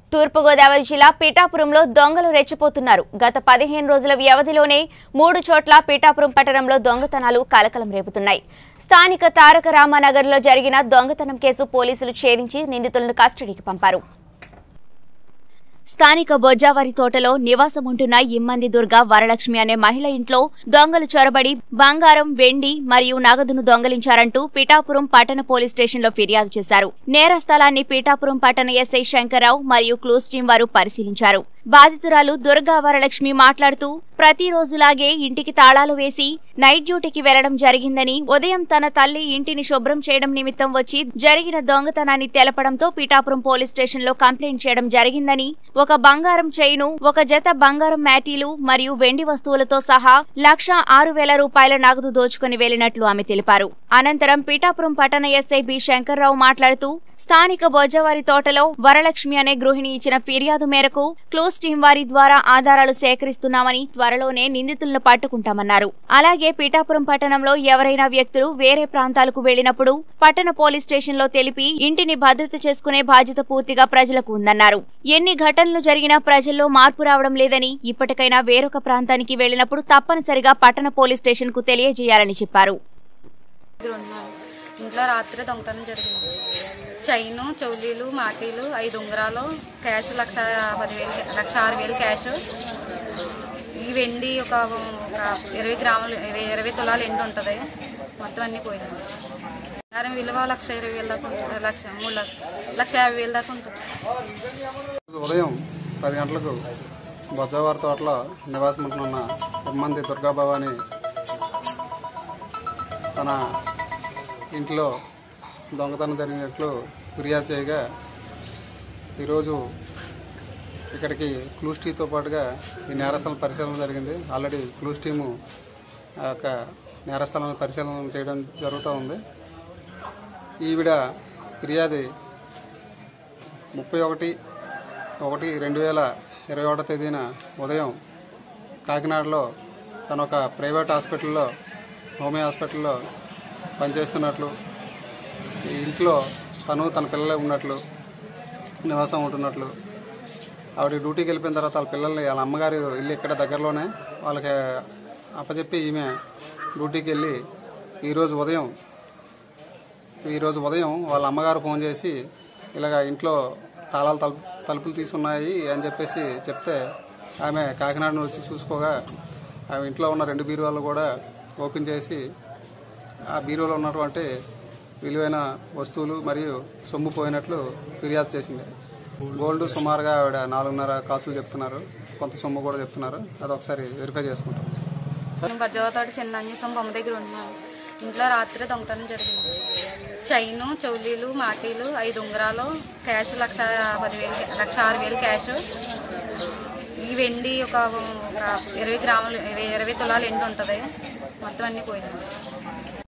తూర్పుగోదావరి జిల్లా పిఠాపురంలో దొంగలు రెచ్చిపోతున్నారు గత పదిహేను రోజుల వ్యవధిలోనే మూడు చోట్ల పిఠాపురం పట్టణంలో దొంగతనాలు కలకలం రేపుతున్నాయి స్థానిక తారక రామానగర్లో జరిగిన దొంగతనం కేసు పోలీసులు ఛేదించి నిందితులను కస్టడీకి పంపారు స్థానిక బొజ్జావారి తోటలో నివాసం ఉంటున్న ఇమ్మంది దుర్గా వరలక్ష్మి అనే మహిళ ఇంట్లో దొంగలు చొరబడి బంగారం వెండి మరియు నగదును దొంగలించారంటూ పిఠాపురం పట్టణ పోలీస్ స్టేషన్లో ఫిర్యాదు చేశారు నేర స్థలాన్ని పిఠాపురం పట్టణ ఎస్ఐ శంకర్రావు మరియు క్లూస్ టీం వారు పరిశీలించారు బాధితురాలు దుర్గా వరలక్ష్మి మాట్లాడుతూ ప్రతిరోజులాగే ఇంటికి తాళాలు వేసి నైట్ డ్యూటీకి వెళ్లడం జరిగిందని ఉదయం తన తల్లి ఇంటిని శుభ్రం చేయడం నిమిత్తం వచ్చి జరిగిన దొంగతనాన్ని తెలపడంతో పీఠాపురం పోలీస్ స్టేషన్లో కంప్లైంట్ చేయడం జరిగిందని ఒక బంగారం చైను ఒక జత బంగారం మ్యాటీలు మరియు వెండి వస్తువులతో సహా లక్ష ఆరు వేల రూపాయల నగదు దోచుకుని వెళ్లినట్లు ఆమె తెలిపారు అనంతరం పీఠాపురం పట్టణ ఎస్ఐ బి శంకర్రావు మాట్లాడుతూ స్థానిక బొజ్జవారి తోటలో వరలక్ష్మి అనే గృహిణి ఇచ్చిన ఫిర్యాదు మేరకు క్లూస్ టీం వారి ద్వారా ఆధారాలు సేకరిస్తున్నామని త్వరలోనే నిందితులను పట్టుకుంటామన్నారు అలాగే పీఠాపురం పట్టణంలో ఎవరైనా వ్యక్తులు వేరే ప్రాంతాలకు వెళ్లినప్పుడు పట్టణ పోలీస్ స్టేషన్లో తెలిపి ఇంటిని భద్రత చేసుకునే బాధ్యత పూర్తిగా ప్రజలకు ఉందన్నారు ఎన్ని ఘటనలు జరిగినా ప్రజల్లో మార్పు రావడం లేదని ఇప్పటికైనా వేరొక ప్రాంతానికి వెళ్లినప్పుడు తప్పనిసరిగా పట్టణ పోలీస్ స్టేషన్ కు తెలియజేయాలని చెప్పారు దగ్గర ఉన్నాం ఇంట్లో రాత్రి దొంగతనం జరిగింది చైను చౌలీలు మాటీలు ఐదు ఉంగరాలు క్యాష్ లక్ష పదివేలు లక్ష ఆరు వేలు క్యాష్ ఈ వెండి ఒక ఒక ఇరవై గ్రాములు ఇరవై ఇరవై తులాలు ఎండు ఉంటుంది మొత్తం అన్నీ పోయినాయి బంగారం విలువ లక్ష ఇరవై వేలు దాకా ఉంటుంది లక్ష మూడు లక్ష లక్ష యాభై వేలు దాకా ఉంటుంది ఉదయం పది గంటలకు బొజ్జవారి తోటలో నివాసం ఉంటున్న ఇమ్మంది దుర్గాభవాని తన ఇంట్లో దొంగతనం జరిగినట్లు ఫిర్యాదు చేయగా ఈరోజు ఇక్కడికి క్లూస్ టీతో పాటుగా ఈ నేరస్థలం పరిశీలన జరిగింది ఆల్రెడీ క్లూస్ టీము ఆ యొక్క నేరస్థలాన్ని పరిశీలన చేయడం జరుగుతూ ఉంది ఈవిడ ఫిర్యాది ముప్పై ఒకటి ఒకటి రెండు వేల ఇరవై ఒకటో తేదీన ఉదయం కాకినాడలో తన ఒక ప్రైవేట్ హాస్పిటల్లో హోమియో హాస్పిటల్లో పనిచేస్తున్నట్లు ఈ ఇంట్లో తను తన పిల్లలే ఉన్నట్లు నివాసం ఉంటున్నట్లు ఆవిడ డ్యూటీకి వెళ్ళిపోయిన తర్వాత వాళ్ళ పిల్లల్ని వాళ్ళ అమ్మగారు ఇల్లు ఇక్కడ దగ్గరలోనే వాళ్ళకి అప్పచెప్పి ఈమె డ్యూటీకి వెళ్ళి ఈరోజు ఉదయం ఈరోజు ఉదయం వాళ్ళ అమ్మగారు ఫోన్ చేసి ఇలాగ ఇంట్లో తాళాలు తలుపు తలుపులు తీసున్నాయి అని చెప్పేసి చెప్తే ఆమె కాకినాడ నుంచి వచ్చి చూసుకోగా ఆమె ఇంట్లో ఉన్న రెండు బీరువాలు కూడా ఓపెన్ చేసి ఆ బీరువాలో ఉన్నటువంటి విలువైన వస్తువులు మరియు సొమ్ము పోయినట్లు ఫిర్యాదు చేసింది గోల్డ్ సుమారుగా ఆవిడ నాలుగున్నర కాసులు చెప్తున్నారు కొంత సొమ్ము కూడా చెప్తున్నారు అది ఒకసారి వెరిఫై చేసుకుంటాం నేను బజ్జవతోటి చిన్న అంజసం బొమ్మ దగ్గర ఉన్నాను ఇంట్లో రాత్రి దొంగతనం జరిగింది చైను చౌలీలు మాటీలు ఐదు ఉంగరాలు క్యాష్ లక్ష పదివేలు లక్ష ఆరు వేలు క్యాష్ ఈ వెండి ఒక ఒక ఇరవై గ్రాములు ఇరవై ఇరవై తులాలు ఎండు ఉంటుంది మొత్తం అన్నీ పోయినాయి